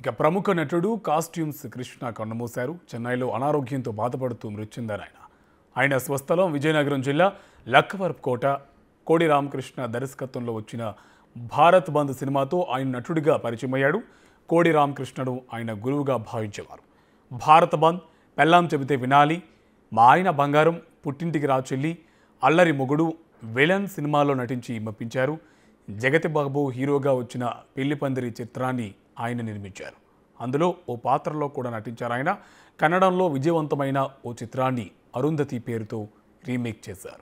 ఇక ప్రముఖ నటుడు కాస్ట్యూమ్స్ కృష్ణ కన్నుమూశారు చెన్నైలో అనారోగ్యంతో బాధపడుతూ మృతి చెందారు ఆయన ఆయన స్వస్థలం విజయనగరం జిల్లా లక్కవరపుకోట కోడి రామకృష్ణ దర్శకత్వంలో వచ్చిన భారత్ బంద్ సినిమాతో ఆయన నటుడిగా పరిచయమయ్యాడు కోడి రామకృష్ణను ఆయన గురువుగా భావించేవారు భారత బంద్ పెళ్ళాం చెబితే వినాలి మా ఆయన బంగారం పుట్టింటికి రా చెల్లి అల్లరి మొగుడు విలన్ సినిమాలో నటించి మెప్పించారు జగతి బాబు హీరోగా వచ్చిన పెళ్లి పందిరి చిత్రాన్ని ఆయన నిర్మించారు అందులో ఓ పాత్రలో కూడా నటించారు ఆయన కన్నడంలో విజయవంతమైన ఓ చిత్రాన్ని అరుంధతి పేరుతో రీమేక్ చేశారు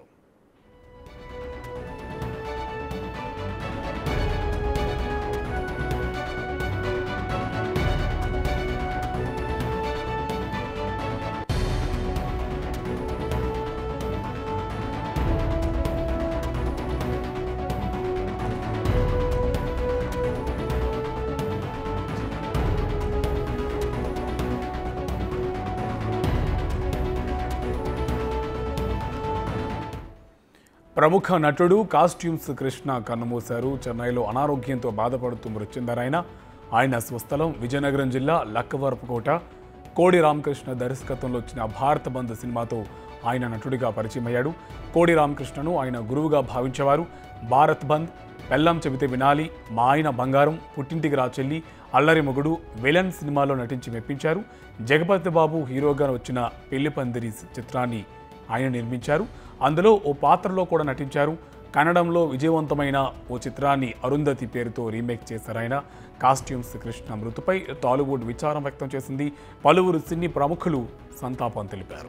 ప్రముఖ నటుడు కాస్ట్యూమ్స్ కృష్ణ కన్నుమూశారు చెన్నైలో అనారోగ్యంతో బాధపడుతూ మృతి చెందారు ఆయన ఆయన స్వస్థలం విజయనగరం జిల్లా లక్కవరపుకోట కోడి రామకృష్ణ దర్శకత్వంలో వచ్చిన భారత బంద్ సినిమాతో ఆయన నటుడిగా పరిచయమయ్యాడు కోడి రామకృష్ణను ఆయన గురువుగా భావించేవారు భారత్ బంద్ పెళ్ళం చెబితే వినాలి మా ఆయన బంగారం పుట్టింటికి రా చెల్లి అల్లరి మొగుడు విలన్ సినిమాలో నటించి మెప్పించారు జగపతి బాబు హీరోగా వచ్చిన పెళ్లి పందిరి చిత్రాన్ని ఆయన నిర్మించారు అందులో ఓ పాత్రలో కూడా నటించారు కన్నడంలో విజయవంతమైన ఓ చిత్రాన్ని అరుంధతి పేరుతో రీమేక్ చేశారు ఆయన కాస్ట్యూమ్స్ కృష్ణ మృతిపై టాలీవుడ్ విచారం వ్యక్తం చేసింది పలువురు సినీ ప్రముఖులు సంతాపం తెలిపారు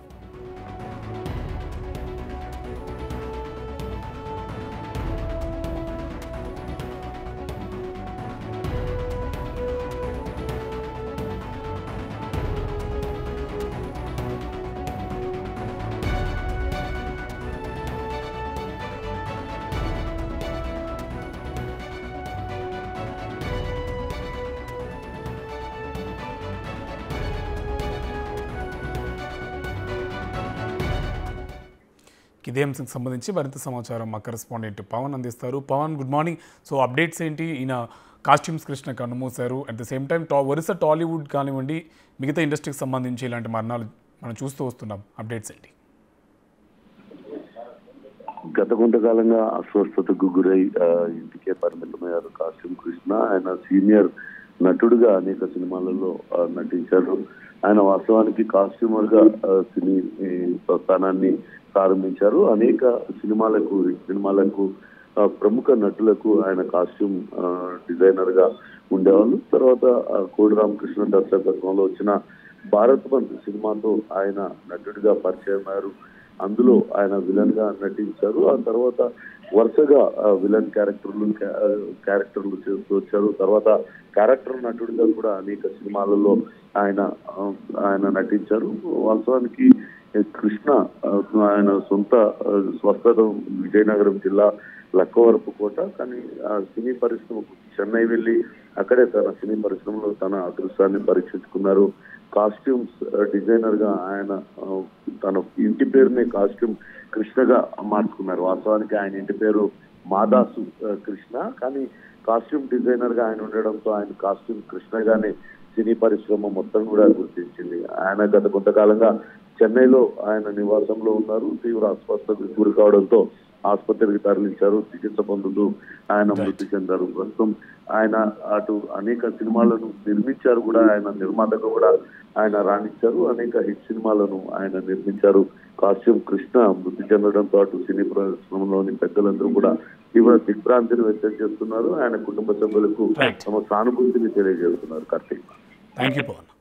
ఇదే అంశంకి సంబంధించి మరింత సమాచారం మా కరెస్పాండెంట్ పవన్ అందిస్తారు Pavan good morning so updates ఏంటి ఈయన కాస్ట్యూమ్స్ కృష్ణ కన్నుమూశారు అట్ ద సేమ్ టైం టా వరుస టాలీవుడ్ కానివ్వండి మిగతా ఇండస్ట్రీకి సంబంధించి ఇలాంటి మరణాలు మనం చూస్తూ వస్తున్నాం అప్డేట్స్ ఏంటి గత కొంతకాలంగా అస్వస్థతకు గురై ఆ, ఇంటికే పరిమితమయ్యారు కాస్ట్యూమ్ కృష్ణ ఆయన సీనియర్ నటుడుగా అనేక సినిమాలలో ఆ, నటించారు ఆయన వాస్తవానికి కాస్ట్యూమర్ గా ఆ, సినీ ఈ, ప్రస్థానాన్ని ప్రారంభించారు అనేక సినిమాలకు సినిమాలకు ఆ, ప్రముఖ నటులకు ఆయన కాస్ట్యూమ్ డిజైనర్ గా ఉండేవాళ్ళు తర్వాత ఆ, కోడి రామకృష్ణ దర్శకత్వంలో వచ్చిన భారత్ బంద్ సినిమాతో ఆయన నటుడిగా పరిచయం అయ్యారు అందులో ఆయన విలన్ గా నటించారు ఆ తర్వాత వరుసగా ఆ, విలన్ క్యారెక్టర్లు క్యా- క్యారెక్టర్లు చేస్తూ వచ్చారు తర్వాత క్యారెక్టర్ నటుడిగా కూడా అనేక సినిమాలలో ఆయన ఆ, ఆయన నటించారు వాస్తవానికి ఏ, కృష్ణ ఆ, ఆయన సొంత ఆ, స్వస్థలం విజయనగరం జిల్లా లక్కవరపు కోట కానీ ఆ సినీ పరిశ్రమకు చెన్నై వెళ్ళి అక్కడే తన సినీ పరిశ్రమలో తన అదృష్టాన్ని పరీక్షించుకున్నారు కాస్ట్యూమ్స్ డిజైనర్ గా ఆయన ఆ, తన ఇంటి పేరునే కాస్ట్యూమ్ కృష్ణగా మార్చుకున్నారు వాస్తవానికి ఆయన ఇంటి పేరు మాదాసు ఆ, కృష్ణ కానీ కాస్ట్యూమ్ డిజైనర్ గా ఆయన ఉండడంతో ఆయన కాస్ట్యూమ్ కృష్ణగానే సినీ పరిశ్రమ మొత్తం కూడా గుర్తించింది ఆయన గత కొంతకాలంగా చెన్నైలో ఆయన నివాసంలో ఉన్నారు తీవ్ర అస్వస్థతకు గురి కావడంతో ఆసుపత్రికి తరలించారు చికిత్స పొందుతూ ఆయన మృతి చెందారు ప్రస్తుతం ఆయన అటు అనేక సినిమాలను నిర్మించారు కూడా ఆయన నిర్మాతగా కూడా ఆయన రాణించారు అనేక హిట్ సినిమాలను ఆయన నిర్మించారు కాస్ట్యూమ్ కృష్ణ మృతి చెందడంతో అటు సినీ పరిశ్రమలోని పెద్దలందరూ కూడా తీవ్ర దిగ్భ్రాంతిని వ్యక్తం చేస్తున్నారు ఆయన కుటుంబ సభ్యులకు Right. తమ సానుభూతిని తెలియజేస్తున్నారు కార్తీక్ థ్యాంక్ యూ పవన్